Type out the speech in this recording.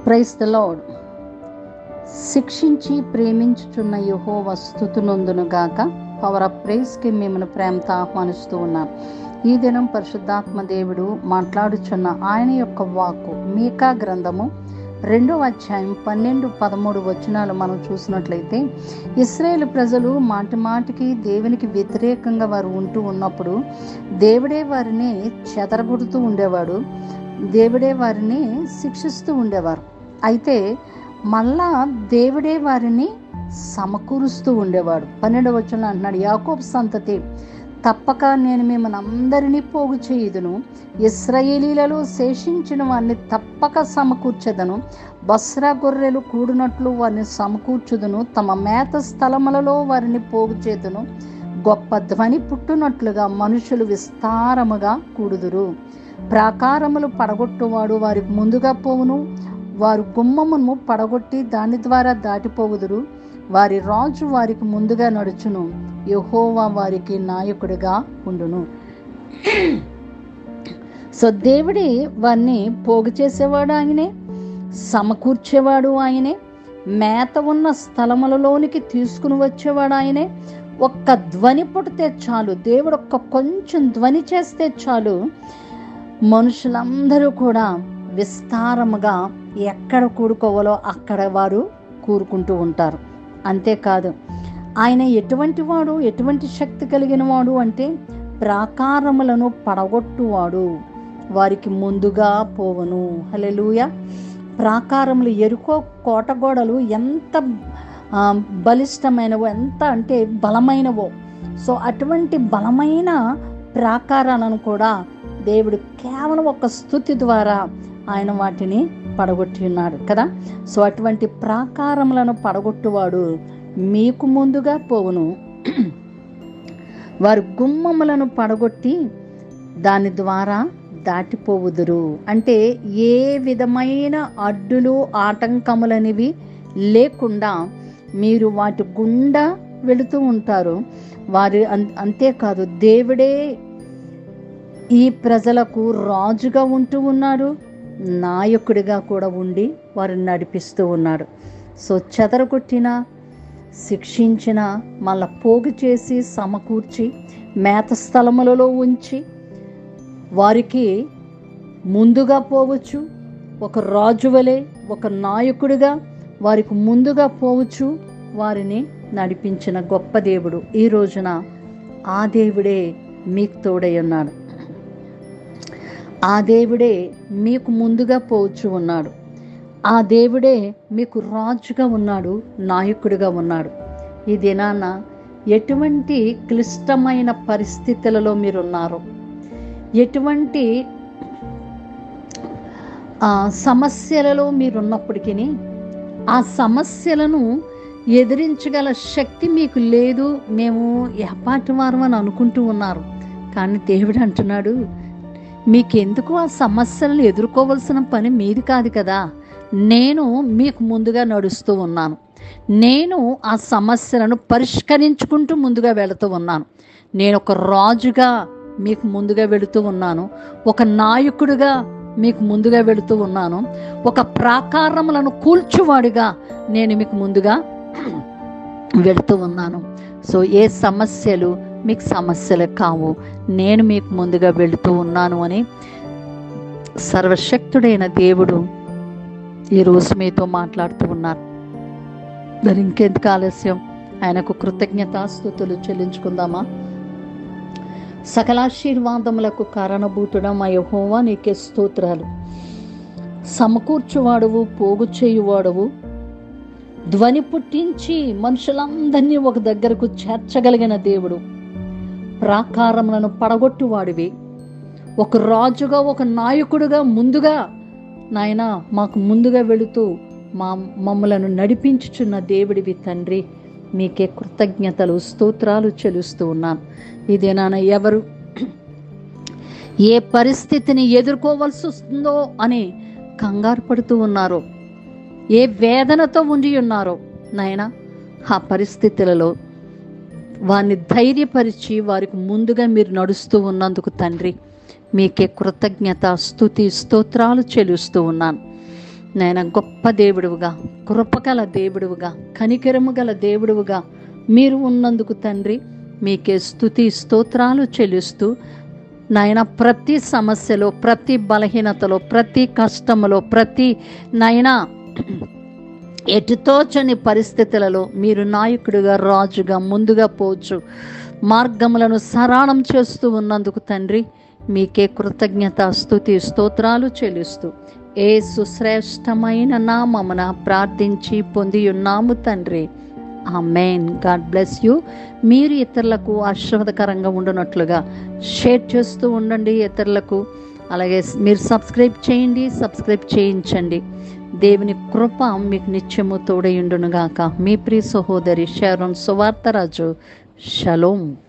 price the lord శిక్షించి ప్రేమించుచున్న యహోవ స్థుతునందును గాక పవర్ ఆఫ్ ప్రైజ్కి మిమ్మల్ని ప్రేమతో ఆహ్వానిస్తూ ఉన్నాను ఈ దినం పరిశుద్ధాత్మ దేవుడు మాట్లాడుచున్న ఆయన యొక్క వాక్కు మీకా గ్రంథము రెండో అధ్యాయం పన్నెండు పదమూడు వచనాలు మనం చూసినట్లయితే ఇస్రాయేల్ ప్రజలు మాటి మాటికి దేవునికి వ్యతిరేకంగా వారు ఉంటూ ఉన్నప్పుడు దేవుడే వారిని చెదరగొడుతూ ఉండేవాడు దేవుడే వారిని శిక్షిస్తూ ఉండేవారు అయితే మళ్ళా దేవుడే వారిని సమకూరుస్తూ ఉండేవాడు పన్నెండు వచ్చిన అంటున్నాడు యాకోబ్ సంతతి తప్పక నేను మిమ్మల్ని అందరినీ పోగు చేయుదును ఇస్రాయేలీలలో శేషించిన వారిని తప్పక సమకూర్చెదను బస్రా గొర్రెలు కూడినట్లు వారిని సమకూర్చుదును తమ మేత స్థలములలో వారిని పోగు చేతును గొప్ప ధ్వని పుట్టునట్లుగా మనుషులు విస్తారముగా కూడుదురు ప్రాకారములు పడగొట్టువాడు వారికి ముందుగా పోవును వారు గుమ్మమును పడగొట్టి దాని ద్వారా దాటిపోవుదురు వారి రాజు వారికి ముందుగా నడుచును యహోవా వారికి నాయకుడిగా ఉండును సో దేవుడి వారిని పోగు చేసేవాడు ఆయనే సమకూర్చేవాడు ఆయనే మేత ఉన్న స్థలములలోనికి తీసుకుని వచ్చేవాడు ఆయనే ఒక్క ధ్వని పుడితే చాలు దేవుడు ఒక్క కొంచెం ధ్వని చేస్తే చాలు మనుషులందరూ కూడా విస్తారముగా ఎక్కడ కూడుకోవాలో అక్కడ వారు కూరుకుంటూ ఉంటారు అంతేకాదు ఆయన ఎటువంటి వాడు ఎటువంటి శక్తి కలిగిన వాడు అంటే ప్రాకారములను పడగొట్టువాడు వారికి ముందుగా పోవను హలెలుయ ప్రాకారములు ఎరుకో కోటగోడలు ఎంత బలిష్టమైనవో ఎంత అంటే బలమైనవో సో అటువంటి బలమైన ప్రాకారాలను కూడా దేవుడు కేవలం ఒక స్థుతి ద్వారా ఆయన వాటిని పడగొట్టి ఉన్నాడు కదా సో అటువంటి ప్రాకారములను పడగొట్టువాడు మీకు ముందుగా పోవును వారు గుమ్మములను పడగొట్టి దాని ద్వారా దాటిపోవుదురు అంటే ఏ విధమైన అడ్డులు ఆటంకములనివి లేకుండా మీరు వాటి గుండా వెళుతూ ఉంటారు వారి అంతేకాదు దేవుడే ఈ ప్రజలకు రాజుగా ఉంటూ ఉన్నాడు నాయకుడిగా కూడా ఉండి వారిని నడిపిస్తూ ఉన్నాడు సో చెదరగొట్టిన శిక్షించిన మళ్ళా పోగు చేసి సమకూర్చి మేత స్థలములలో ఉంచి వారికి ముందుగా పోవచ్చు ఒక రాజు వలె ఒక నాయకుడిగా వారికి ముందుగా పోవచ్చు వారిని నడిపించిన గొప్ప దేవుడు ఈ రోజున ఆ దేవుడే మీకు తోడై ఉన్నాడు ఆ దేవుడే మీకు ముందుగా పోవచ్చు ఉన్నాడు ఆ దేవుడే మీకు రాజుగా ఉన్నాడు నాయకుడిగా ఉన్నాడు ఈ దినాన ఎటువంటి క్లిష్టమైన పరిస్థితులలో మీరున్నారు ఎటువంటి సమస్యలలో మీరున్నప్పటికీ ఆ సమస్యలను ఎదిరించగల శక్తి మీకు లేదు మేము ఎపాటి వారం అని అనుకుంటూ ఉన్నారు కానీ దేవుడు అంటున్నాడు మీకెందుకు ఆ సమస్యలను ఎదుర్కోవలసిన పని మీది కాదు కదా నేను మీకు ముందుగా నడుస్తూ ఉన్నాను నేను ఆ సమస్యలను పరిష్కరించుకుంటూ ముందుగా వెళుతూ ఉన్నాను నేను ఒక రాజుగా మీకు ముందుగా వెళుతూ ఉన్నాను ఒక నాయకుడిగా మీకు ముందుగా వెళుతూ ఉన్నాను ఒక ప్రాకారములను కూల్చువాడిగా నేను మీకు ముందుగా వెళుతూ ఉన్నాను సో ఏ సమస్యలు మీకు సమస్యలు కావు నేను మీకు ముందుగా వెళుతూ ఉన్నాను అని సర్వశక్తుడైన దేవుడు ఈరోజు మీతో మాట్లాడుతూ ఉన్నారు మరి ఇంకెందుకు ఆలస్యం ఆయనకు కృతజ్ఞతాస్థుతులు చెల్లించుకుందామా సకలాశీర్వాదములకు కారణభూతుడం మా యహోవా నీకే స్తోత్రాలు సమకూర్చువాడవు పోగు చేయువాడవు ధ్వని పుట్టించి మనుషులందరినీ ఒక దగ్గరకు చేర్చగలిగిన దేవుడు ప్రాకారములను పడగొట్టువాడివి ఒక రాజుగా ఒక నాయకుడుగా ముందుగా నాయన మాకు ముందుగా వెళుతూ మా మమ్మలను నడిపించుచున్న దేవుడివి తండ్రి మీకే కృతజ్ఞతలు స్తోత్రాలు చెల్లిస్తూ ఉన్నాను ఇదే నాన్న ఎవరు ఏ పరిస్థితిని ఎదుర్కోవాల్సి వస్తుందో అని కంగారు పడుతూ ఉన్నారో ఏ వేదనతో ఉండి ఉన్నారో నాయన ఆ పరిస్థితులలో వారిని ధైర్యపరిచి వారికి ముందుగా మీరు నడుస్తూ ఉన్నందుకు తండ్రి మీకే కృతజ్ఞత స్థుతి స్తోత్రాలు చెల్లిస్తూ ఉన్నాను నాయన గొప్ప దేవుడువుగా కృపగల దేవుడువుగా కనికరము గల దేవుడువుగా మీరు ఉన్నందుకు తండ్రి మీకే స్థుతి స్తోత్రాలు చెల్లిస్తూ నాయన ప్రతి సమస్యలో ప్రతి బలహీనతలో ప్రతి కష్టములో ప్రతి నాయన ఎటుతోచని పరిస్థితులలో మీరు నాయకుడిగా రాజుగా ముందుగా పోవచ్చు మార్గములను సరళం చేస్తూ ఉన్నందుకు తండ్రి మీకే కృతజ్ఞత స్థుతి స్తోత్రాలు చెల్లిస్తూ ఏ సుశ్రేష్టమైన నామమున ప్రార్థించి పొంది ఉన్నాము తండ్రి ఆ మెయిన్ గాడ్ బ్లెస్ యూ మీరు ఇతరులకు ఆశీర్వాదకరంగా ఉండునట్లుగా షేర్ చేస్తూ ఉండండి ఇతరులకు అలాగే మీరు సబ్స్క్రైబ్ చేయండి సబ్స్క్రైబ్ చేయించండి దేవుని కృప మీకు నిత్యము తోడయుండునుగాక మీ ప్రియ సహోదరి షారోన్ సువార్తరాజు షలోం